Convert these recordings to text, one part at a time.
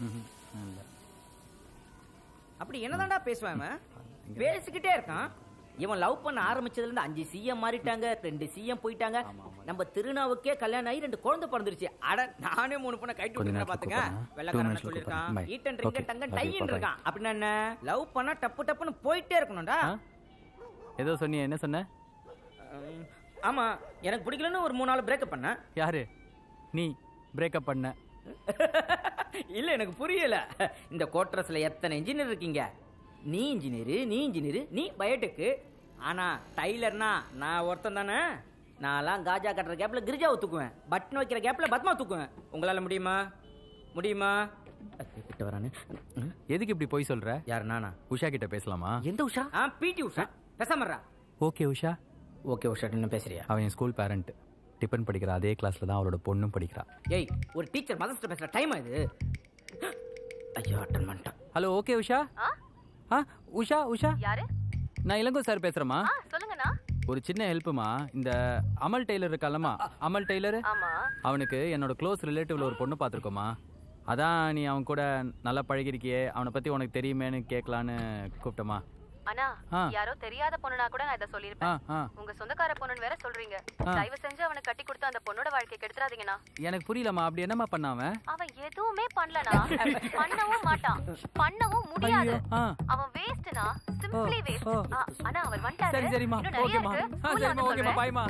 அப்படி என்னதான்டா பேசுவான் இவன்? பேசிக்கிட்டே இருக்கான் இவன் லவ் பண்ண ஆரம்பிச்சதுல இருந்து அஞ்சு சிஎம் மாறிட்டாங்க ரெண்டு சிஎம் போயிட்டாங்க நம்ம திருநாவுக்கே கல்யாணம் ஆகி ரெண்டு குழந்தை பிறந்துருச்சு அட நானே மூணு பொண்ணை கைட்டு கொஞ்ச விட்டுறேன் நேரத்துல பாத்துங்க கூப்பிடுறேன். Two வெள்ளக்காரன் minutes சொல்லிருக்கான் கூப்பிடுறேன். Bye. ஈட்டன் ரிங்க Okay. டங்கன் Bye. டைன்னு Bye. இருக்கான் அப்படின்னா என்ன லவ் பண்ணா டப்பு டப்புன்னு போயிட்டே இருக்கணும்டா ஏதோ சொன்னியே என்ன சொன்ன உம், ஆமா எனக்கு பிடிக்கலன்னு ஒரு மூணு நாள் பிரேக்கப் பண்ணேன் யாரு நீ பிரேக்கப் பண்ண இல்ல எனக்கு புரியல இந்த கோட்ரஸ்ல எத்தனை இன்ஜினியர் இருக்கீங்க நீ இன்ஜினியர் நீ இன்ஜினியர் நீ பயோடெக்கு ஆனா டைலர்னா நான் ஒருத்தன் தானே நான்லாம் காஜா கட்டுற கேப்ல கிரிஜாவை தூக்குவேன் பட்டன் வைக்கிற கேப்ல பத்மா தூக்குவேன் உங்களால முடியுமா முடியுமா ஐயோ, கிட்ட வரானு ம், எதுக்கு இப்படி போய் சொல்ற யார் நானா உஷா கிட்ட பேசலாமா எந்த உஷா ஆ பிடி உஷா பேசாமறா ஓகே உஷா ஓகே உஷா என்ன பேசுறியா அவன் என் ஸ்கூல் பேரண்ட் டிபன் படிக்கிற அதே கிளாஸ்ல தான் அவளோட பொண்ணும் படிக்கிறா ஏய் ஒரு டீச்சர் மதர்ஸ்ட பேசுற டைம் இது ஐயோ அட்டன் பண்ணிட்டான் ஹலோ ஓகே உஷா ஆ உஷா உஷா யாரு நான் இளங்கோ சார் பேசுறேமா ஆ சொல்லுங்கண்ணா ஒரு சின்ன ஹெல்ப்புமா இந்த அமல் டெய்லர் இருக்காலமா அமல் டெய்லர் ஆமா அவனுக்கு என்னோட க்ளோஸ் ரிலேட்டிவ்ல ஒரு பொண்ணு பார்த்துருக்கோமா அதான் நீ அவன் கூட நல்லா பழகிருக்கியே அவனை பத்தி உனக்கு தெரியுமேன்னு கேட்கலான்னு கூப்பிட்டமா அண்ணா ஆ. யாரோ தெரியாத பொண்ணுனா கூட நான் இதை ஆ சொல்லியிருப்பேன் ஆ உங்க சொந்தக்கார பொண்ணுன்னு வேற சொல்றீங்க ஆ. தயவு செஞ்சு அவனை கட்டி கொடுத்து அந்த பொண்ணோட வாழ்க்கையை கெடுத்துறாதீங்கண்ணா எனக்கு புரியலம்மா அப்படி என்னம்மா பண்ணாவன் அவன் எதுவுமே பண்ணலனா பண்ணவும் மாட்டான் பண்ணவும் முடியாது ஐயோ, ஆ. அவன் வேஸ்ட்னா சிம்பிளி வேஸ்ட் ஓ. அண்ணா அவர் வந்துட்டாரு சரி சரிம்மா இன்னும் நிறைய ஓகேம்மா இருக்கு. ஆ ஸ்கூல்ல சரிம்மா வந்து ஓகேம்மா சொல்றேன். பாய்மா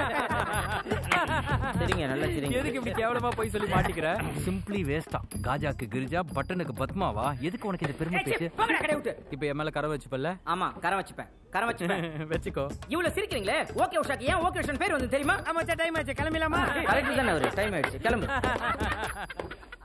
சரிங்க நல்லா சரிங்க எதுக்கு இப்படி கேவலமா போய் சொல்லி மாட்டிக்கிற சிம்பிளி வேஸ்டா காஜாக்கு கிரிஜா பட்டனுக்கு பத்மாவா எதுக்கு உனக்கு இந்த பெருமை பேச்சு போங்கடா கடை விட்டு இப்போ என் மேல கரை வச்சுப்பல்ல ஆமா கரம் வச்சுப்பேன் கரம் வச்சுப்பேன் வச்சுக்கோ இவ்வளவு சிரிக்கிறீங்களே ஓகே உஷாக்கு ஏன் ஓகே உஷான் பேர் வந்து தெரியுமா ஆமா டைம் ஆச்சு கிளம்பிடலாமா கரெக்ட் தானே அவரு டைம் ஆயிடுச்சு கிளம்பு